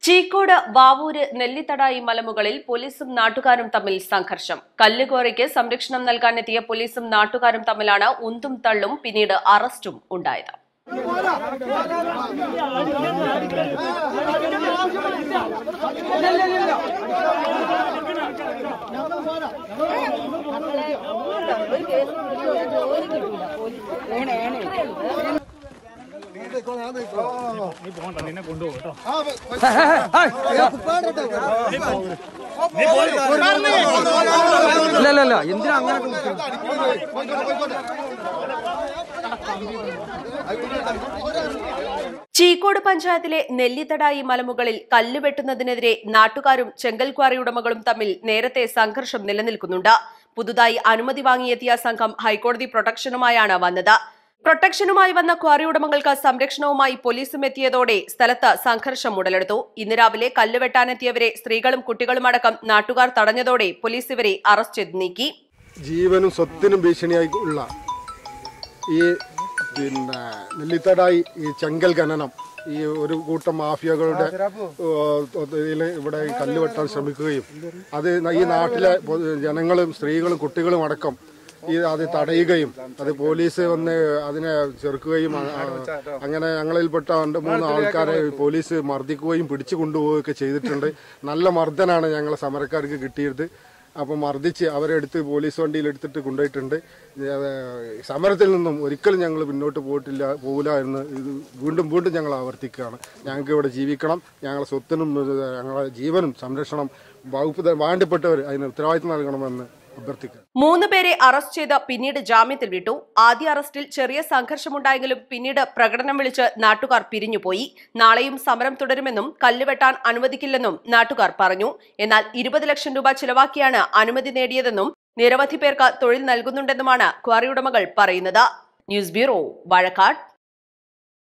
ചീക്കോട് വാവൂര് നെല്ലിത്തടായി മലമുകളിൽ പോലീസും നാട്ടുകാരും തമ്മിൽ സംഘർഷം കല്ലുകോരയ്ക്ക് സംരക്ഷണം നൽകാനെത്തിയ പോലീസും നാട്ടുകാരും തമ്മിലാണ് ഉന്തും തള്ളും പിന്നീട് അറസ്റ്റും ഉണ്ടായത് ഇല്ല ഇല്ല ഇല്ല എന്തിനാ അങ്ങനെ കൊടുക്കുന്നത്? ചീക്കോട് പഞ്ചായത്തിലെ നെല്ലിത്തടായി മലമുകളിൽ കല്ലുവെട്ടുന്നതിനെതിരെ നാട്ടുകാരും ചെങ്കൽ ക്വാറി ഉടമകളും തമ്മിൽ നേരത്തെ സംഘർഷം നിലനിൽക്കുന്നുണ്ട് പുതുതായി അനുമതി വാങ്ങിയെത്തിയ സംഘം ഹൈക്കോടതി പ്രൊട്ടക്ഷനുമായാണ് വന്നത് പ്രൊട്ടക്ഷനുമായി വന്ന ക്വാറി ഉടമകൾക്ക് സംരക്ഷണവുമായി പോലീസും എത്തിയതോടെ സ്ഥലത്ത് സംഘർഷം ഉടലെടുത്തു ഇന്ന് രാവിലെ കല്ലുവെട്ടാനെത്തിയവരെ സ്ത്രീകളും കുട്ടികളുമടക്കം നാട്ടുകാർ തടഞ്ഞതോടെ പോലീസ് ഇവരെ അറസ്റ്റ് ചെയ്ത് നീക്കി ജീവനും സ്വത്തിനും ഭീഷണിയായി ഉള്ള ഈ പിന്നെ നെല്ലിത്തടായി ഈ ചെങ്കൽ ഖനനം ഈ ഒരു കൂട്ടം മാഫിയകളുടെ ഇതിൽ ഇവിടെ ഈ കല്ല് വെട്ടാൻ ശ്രമിക്കുകയും അത് ഈ നാട്ടിലെ പൊ- ജനങ്ങളും സ്ത്രീകളും കുട്ടികളും അടക്കം ഈ അത് തടയുകയും അത് പോലീസ് വന്ന് അതിനെ ചെറുക്കുകയും അ- അ- അങ്ങനെ ഞങ്ങളിൽപ്പെട്ട രണ്ട് മൂന്ന് ആൾക്കാരെ പോലീസ് മർദ്ദിക്കുകയും പിടിച്ചു കൊണ്ടുപോവുകയൊക്കെ ചെയ്തിട്ടുണ്ട് നല്ല മർദ്ദനാണ് ഞങ്ങളെ സമരക്കാർക്ക് കിട്ടിയത് അപ്പോൾ മർദ്ദിച്ച് അവരെ എടുത്ത് പോലീസ് വണ്ടിയിൽ എടുത്തിട്ട് കൊണ്ടുപോയിട്ടുണ്ട് ഇത് സമരത്തിൽ നിന്നും ഒരിക്കലും ഞങ്ങൾ പിന്നോട്ട് പോയിട്ടില്ല പോകില്ല എന്ന് ഇത് വീണ്ടും വീണ്ടും ഞങ്ങൾ ആവർത്തിക്കുകയാണ് ഞങ്ങൾക്ക് ഇവിടെ ജീവിക്കണം ഞങ്ങളെ സ്വത്തിനും ഇത് ഞങ്ങളെ ജീവനും സംരക്ഷണം വകുപ്പ് ത- വേണ്ടപ്പെട്ടവർ അതിന് ഉത്തരവാദിത്വം നൽകണമെന്ന് അഭ്യർത്ഥിക്കുക മൂന്ന് പേരെ അറസ്റ്റ് ചെയ്ത് പിന്നീട് ജാമ്യത്തിൽ വിട്ടു ആദ്യ അറസ്റ്റിൽ ചെറിയ സംഘർഷമുണ്ടായെങ്കിലും പിന്നീട് പ്രകടനം വിളിച്ച് നാട്ടുകാർ പിരിഞ്ഞുപോയി നാളെയും സമരം തുടരുമെന്നും കല്ലുവെട്ടാൻ അനുവദിക്കില്ലെന്നും നാട്ടുകാർ പറഞ്ഞു എന്നാൽ ഇരുപത് ലക്ഷം രൂപ ചിലവാക്കിയാണ് അനുമതി നേടിയതെന്നും നിരവധി പേർക്ക് തൊഴിൽ നൽകുന്നുണ്ടെന്നുമാണ് ക്വാറി ഉടമകൾ പറയുന്നത് ന്യൂസ് ബ്യൂറോ വാഴക്കാട്